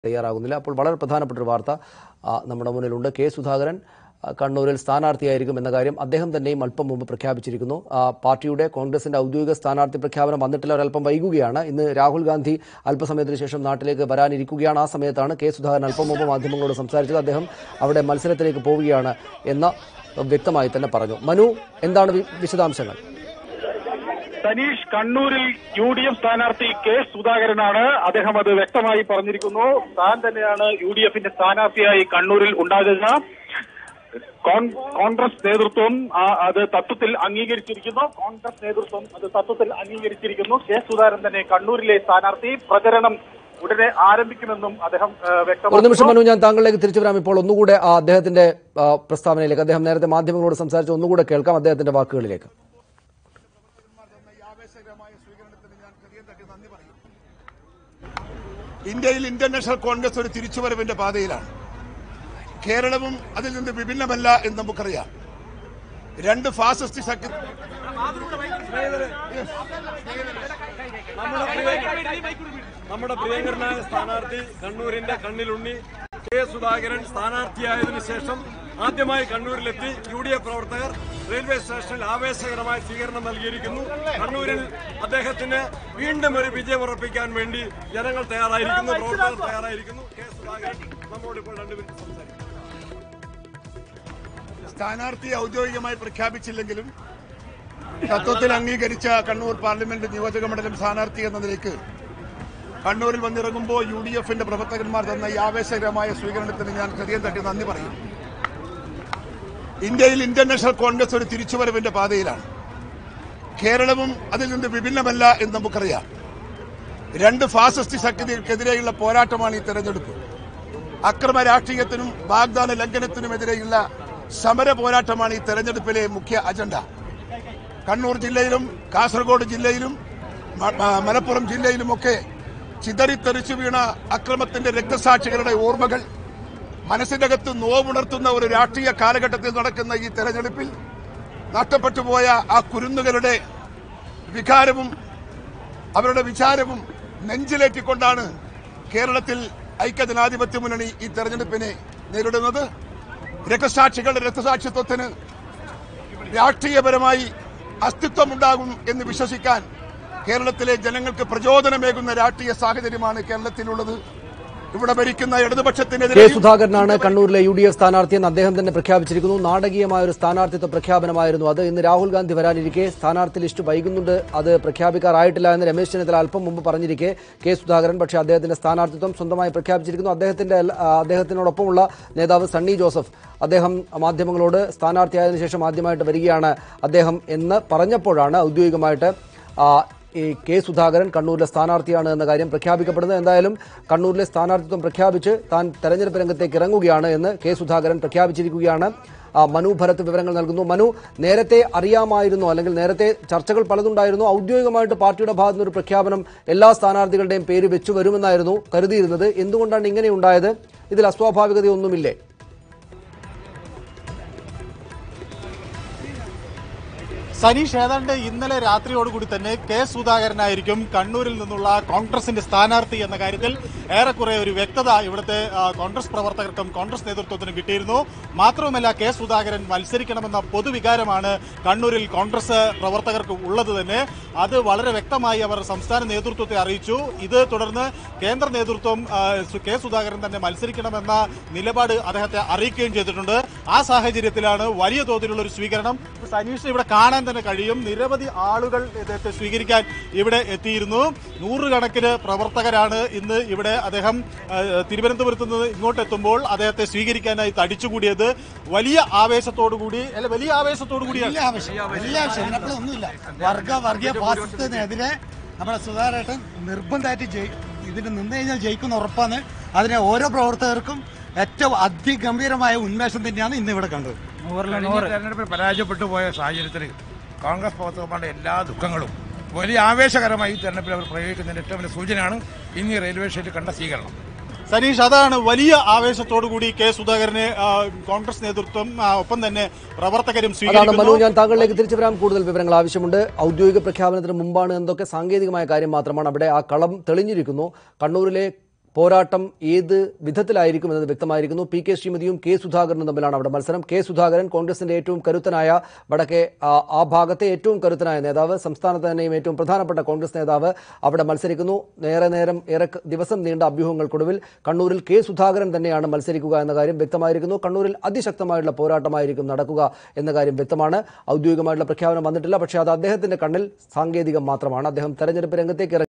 തയ്യാറാകുന്നില്ല അപ്പോൾ വളരെ പ്രധാനപ്പെട്ട ഒരു വാർത്ത ആ, നമ്മുടെ മുന്നിലുണ്ട് കെ സുധാകരൻ ആ, കണ്ണൂരിൽ സ്ഥാനാർത്ഥിയായിരിക്കും എന്ന കാര്യം അദ്ദേഹം തന്നെയും അല്പം മുമ്പ് പ്രഖ്യാപിച്ചിരിക്കുന്നു ആ, പാർട്ടിയുടെ കോൺഗ്രസിന്റെ ഔദ്യോഗിക സ്ഥാനാർത്ഥി പ്രഖ്യാപനം വന്നിട്ടില്ല ഒരല്പം വൈകുകയാണ് ഇന്ന് രാഹുൽ ഗാന്ധി അല്പസമയത്തിന് ശേഷം നാട്ടിലേക്ക് വരാനിരിക്കുകയാണ് ആ സമയത്താണ് കെ സുധാകരൻ അല്പം മുമ്പ് മാധ്യമങ്ങളോട് സംസാരിച്ചത് അദ്ദേഹം അവിടെ മത്സരത്തിലേക്ക് പോവുകയാണ് എന്ന് വ്യക്തമായി തന്നെ പറഞ്ഞു മനു എന്താണ് വി- വിശദാംശങ്ങൾ സനീഷ് കണ്ണൂരിൽ യു ഡി എഫ് സ്ഥാനാർത്ഥി കെ സുധാകരനാണ് അദ്ദേഹം അത് വ്യക്തമായി പറഞ്ഞിരിക്കുന്നു താൻ തന്നെയാണ് യു ഡി എഫിന്റെ സ്ഥാനാർത്ഥിയായി കണ്ണൂരിൽ ഉണ്ടാകുക കോൺ- കോൺഗ്രസ് നേതൃത്വം ആ, അത് തത്വത്തിൽ അംഗീകരിച്ചിരിക്കുന്നു കോൺഗ്രസ് നേതൃത്വം അത് തത്വത്തിൽ അംഗീകരിച്ചിരിക്കുന്നു കെ സുധാകരൻ തന്നെ കണ്ണൂരിലെ സ്ഥാനാർത്ഥി പ്രചരണം ഉടനെ ആരംഭിക്കുമെന്നും അദ്ദേഹം ആ, ഒരു നിമിഷം വ്യക്തമാക്കുന്നു മനു ഞാൻ താങ്കളിലേക്ക് തിരിച്ചു വരാം ഇപ്പോൾ ഒന്നുകൂടെ ആ അദ്ദേഹത്തിന്റെ ആ, പ്രസ്താവനയിലേക്ക് അദ്ദേഹം നേരത്തെ മാധ്യമങ്ങളോട് സംസാരിച്ച് ഒന്നുകൂടെ കേൾക്കാം അദ്ദേഹത്തിന്റെ വാക്കുകളിലേക്ക് ഇന്ത്യയിൽ ഇന്ത്യൻ നാഷണൽ കോൺഗ്രസ് ഒരു തിരിച്ചുവരവിന്റെ പാതയിലാണ് കേരളവും അതിൽ നിന്ന് വിഭിന്നമല്ല എന്ന് നമുക്കറിയാം രണ്ട് ഫാസിസ്റ്റ് ശക്തി നമ്മുടെ പ്രിയങ്കരനായ സ്ഥാനാർത്ഥി കണ്ണൂരിന്റെ കണ്ണിലുണ്ണി കെ സുധാകരൻ സ്ഥാനാർത്ഥിയായതിനു ശേഷം ആദ്യമായി കണ്ണൂരിലെത്തി യു ഡി എഫ് പ്രവർത്തകർ റെയിൽവേ സ്റ്റേഷനിൽ ആവേശകരമായ സ്വീകരണം നൽകിയിരിക്കുന്നു കണ്ണൂരിൽ അദ്ദേഹത്തിന് വീണ്ടും ഒരു വിജയം ഉറപ്പിക്കാൻ വേണ്ടി ജനങ്ങൾ തയ്യാറായിരിക്കുന്നു പ്രവർത്തകർ തയ്യാറായിരിക്കുന്നു കെ സുധാകരൻ നമ്മോട് ഇപ്പോൾ രണ്ടു മിനിറ്റ് സംസാരിക്കും സ്ഥാനാർത്ഥിയെ ഔദ്യോഗികമായി പ്രഖ്യാപിച്ചില്ലെങ്കിലും തത്വത്തിൽ അംഗീകരിച്ച കണ്ണൂർ പാർലമെന്റ് നിയോജക മണ്ഡലം സ്ഥാനാർത്ഥി എന്ന നിലയ്ക്ക് കണ്ണൂരിൽ വന്നിറങ്ങുമ്പോൾ യു ഡി എഫിന്റെ പ്രവർത്തകന്മാർ തന്ന ഈ ആവേശകരമായ സ്വീകരണത്തിന് ഞാൻ ഹൃദയം തട്ടി നന്ദി പറയും ഇന്ത്യയിൽ ഇന്ത്യൻ നാഷണൽ കോൺഗ്രസ് ഒരു തിരിച്ചുവരവിന്റെ പാതയിലാണ് കേരളവും അതിൽ നിന്ന് വിഭിന്നമല്ല എന്ന് നമുക്കറിയാം രണ്ട് ഫാസിസ്റ്റ് ശക്തികൾക്കെതിരെയുള്ള പോരാട്ടമാണ് ഈ തെരഞ്ഞെടുപ്പ് അക്രമ രാഷ്ട്രീയത്തിനും വാഗ്ദാന ലംഘനത്തിനുമെതിരെയുള്ള സമര പോരാട്ടമാണ് ഈ തെരഞ്ഞെടുപ്പിലെ മുഖ്യ അജണ്ട കണ്ണൂർ ജില്ലയിലും കാസർഗോഡ് ജില്ലയിലും മ- മ- മലപ്പുറം ജില്ലയിലുമൊക്കെ ചിതറിത്തെറിച്ചു വീണ അക്രമത്തിന്റെ രക്തസാക്ഷികളുടെ ഓർമ്മകൾ മനസ്സിന്റെ അകത്ത് നോവുണർത്തുന്ന ഒരു രാഷ്ട്രീയ കാലഘട്ടത്തിൽ നടക്കുന്ന ഈ തെരഞ്ഞെടുപ്പിൽ നഷ്ടപ്പെട്ടു പോയ ആ കുരുന്നുകളുടെ വികാരവും അവരുടെ വിചാരവും നെഞ്ചിലേറ്റിക്കൊണ്ടാണ് കേരളത്തിൽ ഐക്യജനാധിപത്യ മുന്നണി ഈ തെരഞ്ഞെടുപ്പിനെ നേരിടുന്നത് രക്തസാക്ഷികളുടെ രക്തസാക്ഷിത്വത്തിന് രാഷ്ട്രീയപരമായി അസ്തിത്വമുണ്ടാകും എന്ന് വിശ്വസിക്കാൻ കേരളത്തിലെ ജനങ്ങൾക്ക് പ്രചോദനമേകുന്ന രാഷ്ട്രീയ സാഹചര്യമാണ് കേരളത്തിലുള്ളത് ഇവിടെ ഭരിക്കുന്ന കെ ഇടതുപക്ഷത്തിനെതിരെ സുധാകരനാണ് കണ്ണൂരിലെ യു ഡി എഫ് സ്ഥാനാർത്ഥിയെന്ന് അദ്ദേഹം തന്നെ പ്രഖ്യാപിച്ചിരിക്കുന്നു നാടകീയമായ ഒരു സ്ഥാനാർത്ഥിത്വ പ്രഖ്യാപനമായിരുന്നു അത് ഇന്ന് രാഹുൽ ഗാന്ധി വരാനിരിക്കെ സ്ഥാനാർത്ഥി ലിസ്റ്റ് വൈകുന്നുണ്ട് അത് പ്രഖ്യാപിക്കാറായിട്ടില്ല എന്ന് രമേശ് ചെന്നിത്തല അല്പം മുമ്പ് പറഞ്ഞിരിക്കെ കെ സുധാകരൻ പക്ഷേ അദ്ദേഹത്തിന്റെ സ്ഥാനാർത്ഥിത്വം സ്വന്തമായി പ്രഖ്യാപിച്ചിരിക്കുന്നു അദ്ദേഹത്തിന്റെ ആ, അദ്ദേഹത്തിനോടൊപ്പമുള്ള നേതാവ് സണ്ണി ജോസഫ് അദ്ദേഹം മാധ്യമങ്ങളോട് സ്ഥാനാർത്ഥിയായതിനു ശേഷം ആദ്യമായിട്ട് വരികയാണ് അദ്ദേഹം എന്ന് പറഞ്ഞപ്പോഴാണ് ഔദ്യോഗികമായിട്ട് ആ, ഈ കെ സുധാകരൻ കണ്ണൂരിലെ സ്ഥാനാർത്ഥിയാണ് എന്ന കാര്യം പ്രഖ്യാപിക്കപ്പെടുന്നത് എന്തായാലും കണ്ണൂരിലെ സ്ഥാനാർത്ഥിത്വം പ്രഖ്യാപിച്ച് താൻ തെരഞ്ഞെടുപ്പ് രംഗത്തേക്ക് ഇറങ്ങുകയാണ് എന്ന് കെ സുധാകരൻ പ്രഖ്യാപിച്ചിരിക്കുകയാണ് ആ, മനു ഭരത് വിവരങ്ങൾ നൽകുന്നു മനു നേരത്തെ അറിയാമായിരുന്നു അല്ലെങ്കിൽ നേരത്തെ ചർച്ചകൾ പലതുണ്ടായിരുന്നു ഔദ്യോഗികമായിട്ട് പാർട്ടിയുടെ ഭാഗത്തു നിന്ന് ഒരു പ്രഖ്യാപനം എല്ലാ സ്ഥാനാർത്ഥികളുടെയും പേര് വെച്ചു വരുമെന്നായിരുന്നു കരുതിയിരുന്നത് എന്തുകൊണ്ടാണ് ഇങ്ങനെ ഉണ്ടായത് ഇതിൽ അസ്വാഭാവികതയൊന്നുമില്ലേ സനീഷ് ഏതാണ്ട് ഇന്നലെ രാത്രിയോടുകൂടി തന്നെ കെ സുധാകരനായിരിക്കും കണ്ണൂരിൽ നിന്നുള്ള കോൺഗ്രസിന്റെ സ്ഥാനാർത്ഥി എന്ന കാര്യത്തിൽ ഏറെക്കുറെ ഒരു വ്യക്തത ഇവിടുത്തെ ആ, കോൺഗ്രസ് പ്രവർത്തകർക്കും കോൺഗ്രസ് നേതൃത്വത്തിനും കിട്ടിയിരുന്നു മാത്രവുമല്ല കെ സുധാകരൻ മത്സരിക്കണമെന്ന പൊതുവികാരമാണ് കണ്ണൂരിൽ കോൺഗ്രസ് പ്രവർത്തകർക്ക് ഉള്ളത് തന്നെ അത് വളരെ വ്യക്തമായി അവർ സംസ്ഥാന നേതൃത്വത്തെ അറിയിച്ചു ഇത് തുടർന്ന് കേന്ദ്ര നേതൃത്വം ആ, സു- കെ സുധാകരൻ തന്നെ മത്സരിക്കണമെന്ന നിലപാട് അദ്ദേഹത്തെ അറിയിക്കുകയും ചെയ്തിട്ടുണ്ട് ആ സാഹചര്യത്തിലാണ് വലിയ തോതിലുള്ള ഒരു സ്വീകരണം സനീഷ് ഇവിടെ കാണാൻ തന്നെ കഴിയും നിരവധി ആളുകൾ ഇദ്ദേഹത്തെ സ്വീകരിക്കാൻ ഇവിടെ എത്തിയിരുന്നു നൂറുകണക്കിന് പ്രവർത്തകരാണ് ഇന്ന് ഇവിടെ അദ്ദേഹം ആ, തിരുവനന്തപുരത്ത് നിന്ന് ഇങ്ങോട്ട് എത്തുമ്പോൾ അദ്ദേഹത്തെ സ്വീകരിക്കാനായി തടിച്ചുകൂടിയത് വലിയ ആവേശത്തോടുകൂടി അല്ല വലിയ ആവേശത്തോടു കൂടിയാണ് എല്ലാ ആവശ്യം എല്ലാ ആവശ്യം ഇതിനപ്പുറമൊന്നുമില്ല വർഗ വർഗീയ ഫാസിസത്തിനെതിരെ നമ്മുടെ സുധാകരേട്ടൻ നിർബന്ധമായിട്ട് ജയി ഇതിന് നിന്ന് കഴിഞ്ഞാൽ ജയിക്കുന്ന ഉറപ്പാണ് അതിനെ ഓരോ പ്രവർത്തകർക്കും ഏറ്റവും അതിഗംഭീരമായ ഉന്മേഷം തന്നെയാണ് ഇന്ന് ഇവിടെ കണ്ടത് കഴിഞ്ഞ തെരഞ്ഞെടുപ്പിൽ പരാജയപ്പെട്ടു പോയ സാഹചര്യത്തിൽ കോൺഗ്രസ് പ്രവർത്തകന്മാരുടെ എല്ലാ ദുഃഖങ്ങളും വലിയ ആവേശകരമായി ഈ തെരഞ്ഞെടുപ്പിൽ അവർ പ്രയോഗിക്കുന്നതിന്റെ ഏറ്റവും വലിയ സൂചനയാണ് ഇന്ന് ഈ റെയിൽവേ സ്റ്റേഷനിൽ കണ്ട സ്വീകരണം സനീഷ് അതാണ് വലിയ ആവേശത്തോടുകൂടി കെ സുധാകരനെ ആ, കോൺഗ്രസ് നേതൃത്വം ആ, ഒപ്പം തന്നെ പ്രവർത്തകരും അതാണ് മനു സ്വീകരിക്കുന്നു ഞാൻ താങ്കളിലേക്ക് തിരിച്ചു വരാൻ കൂടുതൽ വിവരങ്ങൾ ആവശ്യമുണ്ട് ഔദ്യോഗിക പ്രഖ്യാപനത്തിന് മുമ്പാണ് എന്തൊക്കെ സാങ്കേതികമായ കാര്യം മാത്രമാണ് അവിടെ ആ കളം തെളിഞ്ഞിരിക്കുന്നു കണ്ണൂരിലെ പോരാട്ടം ഏത് വിധത്തിലായിരിക്കും എന്നത് വ്യക്തമായിരിക്കുന്നു പി കെ ശ്രീമതിയും കെ സുധാകരനും തമ്മിലാണ് അവിടെ മത്സരം കെ സുധാകരൻ കോൺഗ്രസിന്റെ ഏറ്റവും കരുത്തനായ വടക്കേ ആ, ആ ഭാഗത്തെ ഏറ്റവും കരുത്തനായ നേതാവ് സംസ്ഥാനത്ത് തന്നെയും ഏറ്റവും പ്രധാനപ്പെട്ട കോൺഗ്രസ് നേതാവ് അവിടെ മത്സരിക്കുന്നു നേരെ നേരം ഏറെ ക- ദിവസം നീണ്ട അഭ്യൂഹങ്ങൾക്കൊടുവിൽ കണ്ണൂരിൽ കെ സുധാകരൻ തന്നെയാണ് മത്സരിക്കുക എന്ന കാര്യം വ്യക്തമായിരിക്കുന്നു കണ്ണൂരിൽ അതിശക്തമായിട്ടുള്ള പോരാട്ടമായിരിക്കും നടക്കുക എന്ന കാര്യം വ്യക്തമാണ് ഔദ്യോഗികമായിട്ടുള്ള പ്രഖ്യാപനം വന്നിട്ടില്ല പക്ഷേ അത് അദ്ദേഹത്തിന്റെ കണ്ണിൽ സാങ്കേതികം മാത്രമാണ് അദ്ദേഹം തെരഞ്ഞെടുപ്പ് രംഗത്തേക്ക് ഇറങ്ങി